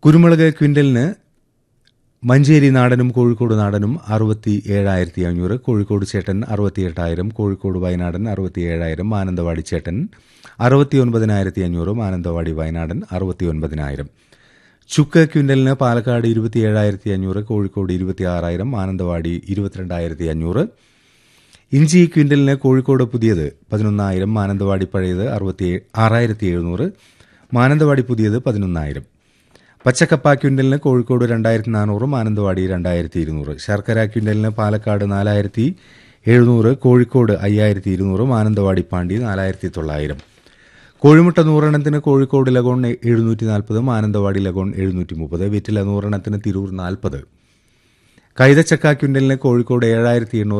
കുരുമുളക് ക്വിൻ്റലിന് മഞ്ചേരി നാടനും കോഴിക്കോട് നാടനും അറുപത്തി ഏഴായിരത്തി അഞ്ഞൂറ് കോഴിക്കോട് ചേട്ടൻ അറുപത്തി എട്ടായിരം കോഴിക്കോട് വയനാടൻ അറുപത്തി ഏഴായിരം മാനന്തവാടി ചേട്ടൻ അറുപത്തി ഒൻപതിനായിരത്തി അഞ്ഞൂറ് മാനന്തവാടി വയനാടൻ അറുപത്തി ഒൻപതിനായിരം ചുക്ക് ക്വിൻ്റലിന് പാലക്കാട് ഇരുപത്തി ഏഴായിരത്തി അഞ്ഞൂറ് കോഴിക്കോട് ഇരുപത്തി ആറായിരം മാനന്തവാടി ഇരുപത്തിരണ്ടായിരത്തി അഞ്ഞൂറ് ഇഞ്ചി ക്വിൻ്റലിന് കോഴിക്കോട് പുതിയത് പതിനൊന്നായിരം മാനന്തവാടി പഴയത് അറുപത്തി ആറായിരത്തി എഴുന്നൂറ് മാനന്തവാടി പുതിയത് പതിനൊന്നായിരം പച്ചക്കപ്പ ക്വിൻ്റലിന് കോഴിക്കോട് രണ്ടായിരത്തി നാനൂറ് മാനന്തവാടി രണ്ടായിരത്തി ഇരുന്നൂറ് ശർക്കര ക്വിൻ്റലിന് പാലക്കാട് നാലായിരത്തി എഴുന്നൂറ് കോഴിക്കോട് അയ്യായിരത്തി ഇരുന്നൂറ് മാനന്തവാടി പാണ്ടി നാലായിരത്തി തൊള്ളായിരം കോഴിമുട്ട നൂറെണ്ണത്തിന് കോഴിക്കോട് ലഗോൺ എഴുന്നൂറ്റി നാൽപ്പത് മാനന്തവാടി ലഗോൺ എഴുന്നൂറ്റി മുപ്പത് വെറ്റില നൂറെണ്ണത്തിന് തിരൂർ നാൽപ്പത് കൈതച്ചക്ക ക്വിൻ്റലിന് കോഴിക്കോട് ഏഴായിരത്തി എണ്ണൂറ്